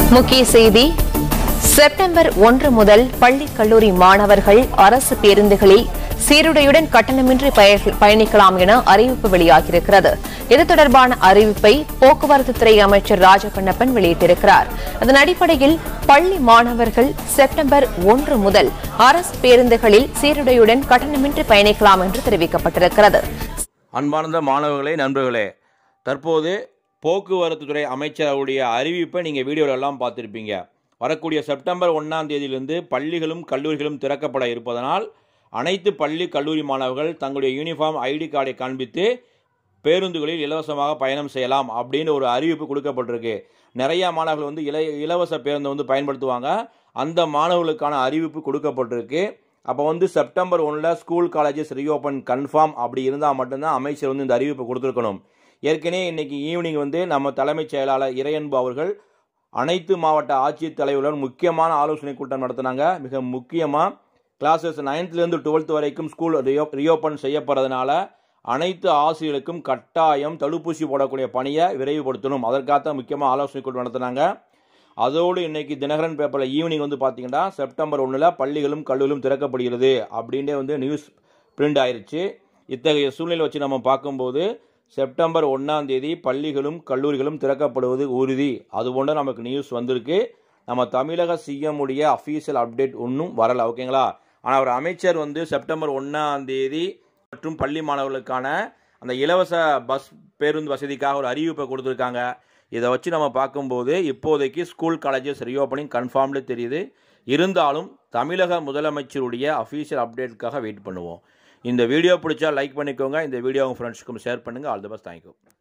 முக்கிய செய்தி செப்டம்பர் ஒன்று முதல் பள்ளி கல்லூரி மாணவர்கள் அரசு பேருந்துகளில் சீருடையுடன் கட்டணமின்றி பய- பயணிக்கலாம் என அறிவிப்பு வெளியாகியிருக்கிறது இது தொடர்பான அறிவிப்பை போக்குவரத்து துறை அமைச்சர் ராஜகண்ணப்பன் வெளியிட்டிருக்கிறார் அதன் அடிப்படையில் பள்ளி மாணவர்கள் செப்டம்பர் ஒன்று முதல் அரசு பேருந்துகளில் சீருடையுடன் கட்டணமின்றி பயணிக்கலாம் என்று தெரிவிக்கப்பட்டிருக்கிறது அன்பார்ந்த மாணவர்களே நண்பர்களே தற்போது போக்குவரத்து துறை அமைச்சர் அவருடைய அறிவிப்பை நீங்கள் வீடியோல எல்லாம் பார்த்துருப்பீங்க வரக்கூடிய செப்டம்பர் ஒன்றாம் தேதியிலிருந்து பள்ளிகளும் கல்லூரிகளும் திறக்கப்பட இருப்பதனால் அனைத்து பள்ளி கல்லூரி மாணவர்கள் தங்களுடைய யூனிஃபார்ம் ஐடி கார்டை காண்பித்து பேருந்துகளில் இலவசமாக பயணம் செய்யலாம் அப்படின்னு ஒரு அறிவிப்பு கொடுக்கப்பட்டிருக்கு நிறைய மாணவர்கள் வந்து இல இலவச பேருந்தை வந்து பயன்படுத்துவாங்க அந்த மாணவர்களுக்கான அறிவிப்பு கொடுக்கப்பட்டிருக்கு அப்போ வந்து செப்டம்பர் ஒன்றில் ஸ்கூல் காலேஜஸ் ரீஓப்பன் கன்ஃபார்ம் அப்படி இருந்தால் மட்டும்தான் அமைச்சர் வந்து இந்த அறிவிப்பு கொடுத்துருக்கணும் ஏற்கனவே இன்னைக்கு ஈவினிங் வந்து நம்ம தலைமைச் செயலாளர் இறையன்பு அவர்கள் அனைத்து மாவட்ட ஆட்சித் தலைவர்களுடன் முக்கியமான ஆலோசனை கூட்டம் நடத்தினாங்க மிக முக்கியமாக கிளாஸஸ் நைன்த்லேருந்து டுவெல்த் வரைக்கும் ஸ்கூல் ரியோ ரீஓப்பன் செய்யப்படுறதுனால அனைத்து ஆசிரியர்களுக்கும் கட்டாயம் தடுப்பூசி போடக்கூடிய பணியை விரைவுபடுத்தணும் அதற்காக முக்கியமாக ஆலோசனை கூட்டம் நடத்தினாங்க அதோடு இன்னைக்கு தினகரன் பேப்பரில் ஈவினிங் வந்து பார்த்தீங்கன்னா செப்டம்பர் ஒன்றில் பள்ளிகளும் கல்லூரிகளும் திறக்கப்படுகிறது அப்படின்ட்டே வந்து நியூஸ் பிரிண்ட் ஆயிருச்சு இத்தகைய சூழ்நிலை வச்சு நம்ம பார்க்கும்போது செப்டம்பர் ஒன்றாம் தேதி பள்ளிகளும் கல்லூரிகளும் திறக்கப்படுவது உறுதி அது போன்ற நமக்கு நியூஸ் வந்திருக்கு நம்ம தமிழக சிஎம் உடைய அஃபீஷியல் அப்டேட் ஒன்றும் வரல ஓகேங்களா ஆனால் அவர் அமைச்சர் வந்து செப்டம்பர் ஒன்றாம் தேதி மற்றும் பள்ளி மாணவர்களுக்கான அந்த இலவச பஸ் பேருந்து வசதிக்காக ஒரு அறிவிப்பை கொடுத்துருக்காங்க இதை வச்சு நம்ம பார்க்கும்போது இப்போதைக்கு ஸ்கூல் காலேஜஸ் ரீஓப்பனிங் கன்ஃபார்ம்டு தெரியுது இருந்தாலும் தமிழக முதலமைச்சருடைய அஃபீஷியல் அப்டேட்டுக்காக வெயிட் பண்ணுவோம் இந்த வீடியோ பிடிச்சா லைக் பண்ணிக்கோங்க இந்த வீடியோ உங்கள் ஃப்ரெண்ட்ஸுக்கும் ஷேர் பண்ணுங்கள் ஆல் தி பெஸ்ட் தேங்க்யூ